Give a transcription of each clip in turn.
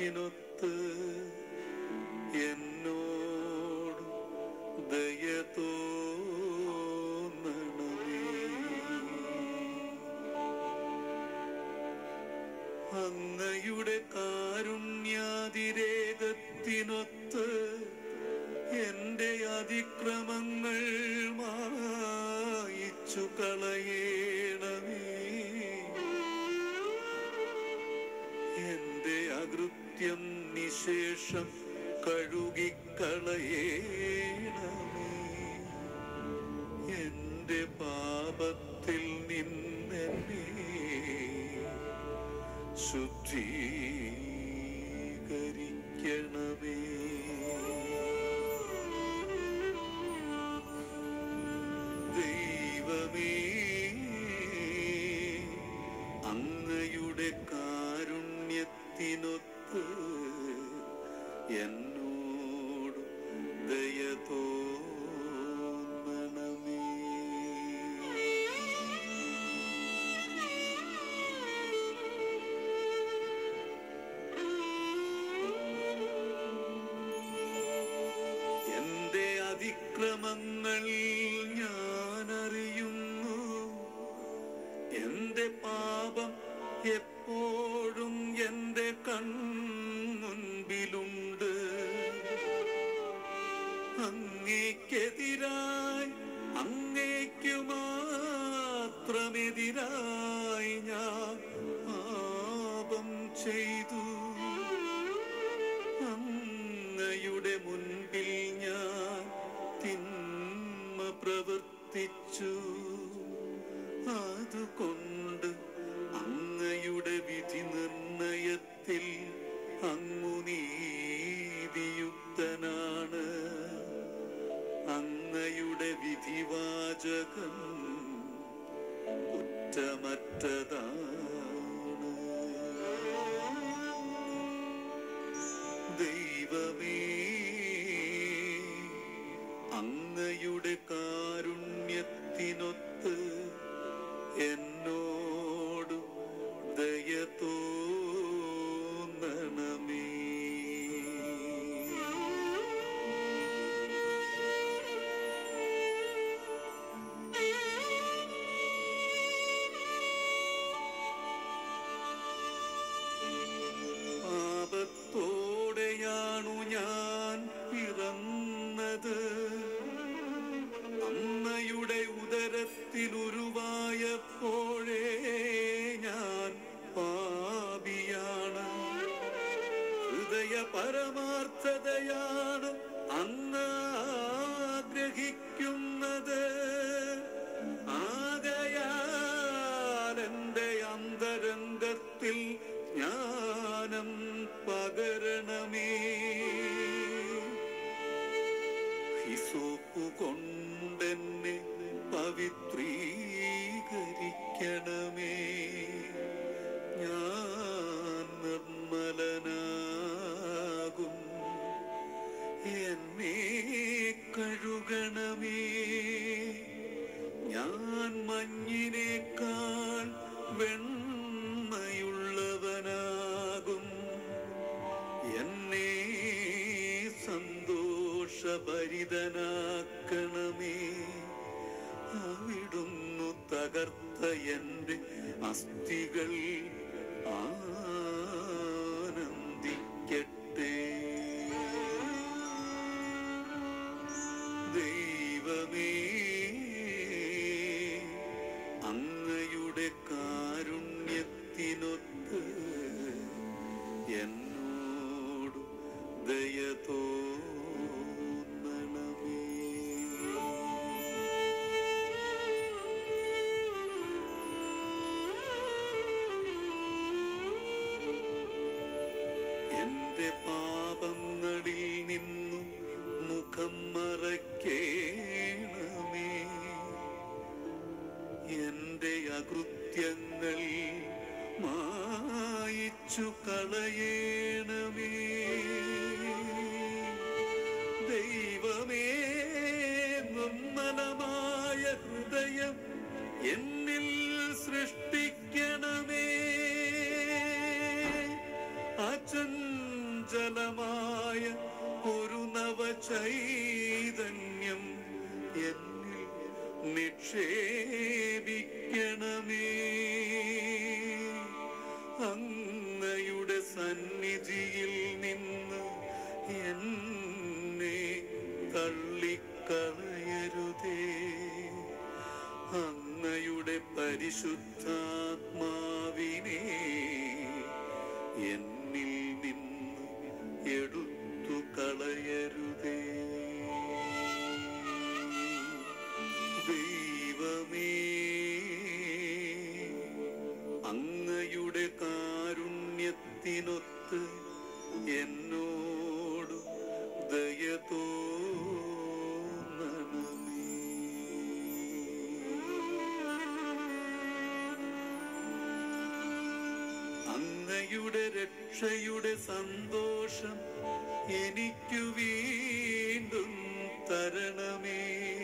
കാരുണ്യത്തിനൊത്ത് എന്നോട് ദയ തോന്നണമേ അങ്ങയുടെ കാരുണ്യാതിരേകത്തിനൊത്ത് എന്റെ അതിക്രമങ്ങൾ മായിച്ചു കളയേണമേ എന്റെ അകൃത്യം നിശേഷം കഴുകിക്കളയേണമേ എന്റെ പാപത്തിൽ നിന്നെന്നെ ശുദ്ധീകരിക്കണമേ ദൈവമേ അങ്ങയുടെ കാരുണ്യത്തിനൊത്ത് എന്നോട് ദയ തോന്നണമേ എന്റെ അതിക്രമങ്ങൾ ഞാൻ അറിയുന്നു എന്റെ പാപം എപ്പോഴും എന്റെ കൺമുൻപിലുണ്ട് അങ്ങേക്കെതിരായി അങ്ങേക്കു മാത്രമെതിരായി ഞാൻ പാപം ചെയ്തു അങ്ങയുടെ മുൻപിൽ ഞാൻ തിന്മ പ്രവർത്തിച്ചു അതുകൊണ്ട് അങ്ങയുടെ വിധി നിർണയത്തിൽ അങ്ങു നീതിയുക്തനാണ് അങ്ങയുടെ വിധിവാചകം കുറ്റമറ്റതാണ് ദൈവമേ അങ്ങയുടെ കാരുണ്യത്തിനൊത്ത് എന്നോട് ദയ തോന്നണമേ പാപത്തോടെയാണു ഞാൻ പിറന്നത് അമ്മയുടെ ഉദരത്തിലുരുവായപ്പോഴേ ഞാൻ പാപിയാണ് ഹൃദയ പരമാർത്ഥതയാണ് അങ്ങ് ആഗ്രഹിക്കുന്നത് ആകയാൽ എന്റെ അന്തരംഗത്തിൽ ജ്ഞാനം പകരണമേ ഹിസോപ്പു കൊണ്ടെന്നെ പവിത്രീകരിക്കണമേ ഞാൻ നിർമ്മലനാകും എന്നെ കഴുകണമേ ഞാൻ മഞ്ഞിനേക്കാൾ വെണ്മയുള്ളവനാകും എന്നെ സന്തോഷഭരിതനാക്കണമേ അവിടുന്നു തകർത്ത എൻ്റെ അസ്ഥികൾ ആനന്ദിക്കട്ടെ ദൈവമേ അങ്ങയുടെ കാരുണ്യത്തിനൊത്ത് എന്നോട് ദയ തോന്നണമേ എന്റെ പാപങ്ങളിൽ നിന്നു മുഖം മറയ്ക്കേണമേ എന്റെ അകൃത്യങ്ങൾ മായിച്ചു കളയേണമേ ദൈവമേ നിർമ്മലമായ ഹൃദയം എന്നിൽ സൃഷ്ടിക്കണമേ ചഞ്ചലമായ ഒരു നവചൈതന്യം എന്നിൽ നിക്ഷേപിക്കണമേ അങ്ങയുടെ സന്നിധിയിൽ നിന്ന് എന്നെ തള്ളിക്കളയരുതേ അങ്ങയുടെ പരിശുദ്ധാത്മാവിനെ എന്നിൽ നിന്ന് എടുത്തു കളയരുതേ ദൈവമേ അങ്ങയുടെ കാരുണ്യത്തിനൊത്ത് എന്നോട് ദയ അങ്ങയുടെ രക്ഷയുടെ സന്തോഷം എനിക്കു വീണ്ടും തരണമേ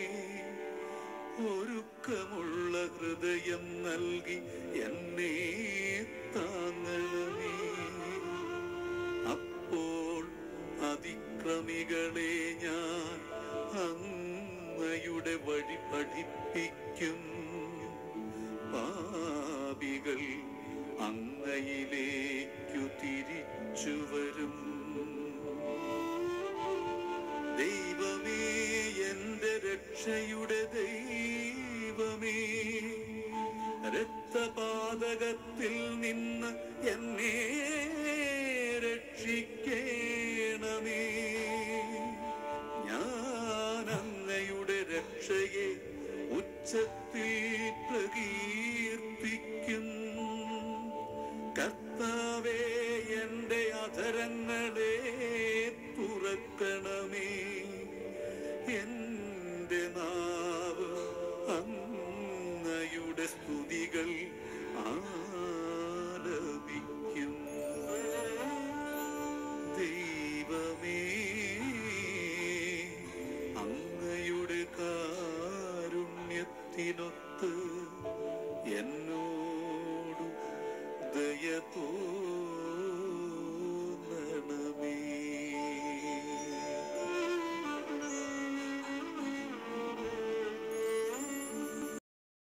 ഒരുക്കമുള്ള ഹൃദയം നൽകി എന്നെ താങ്ങണമേ അപ്പോൾ അതിക്രമികളെ ഞാൻ അങ്ങയുടെ വഴി പഠിപ്പിക്കും പാപികൾ അങ്ങയിലേക്കു തിരിച്ചു വരും ദൈവമേ എന്റെ രക്ഷയുടെ ദൈവമേ രക്തപാതകത്തിൽ നിന്ന് എന്നെ രക്ഷിക്കേണമേ ഞാൻ അങ്ങയുടെ രക്ഷയെ ഉച്ചത്തിൽ പ്രകീർത്തി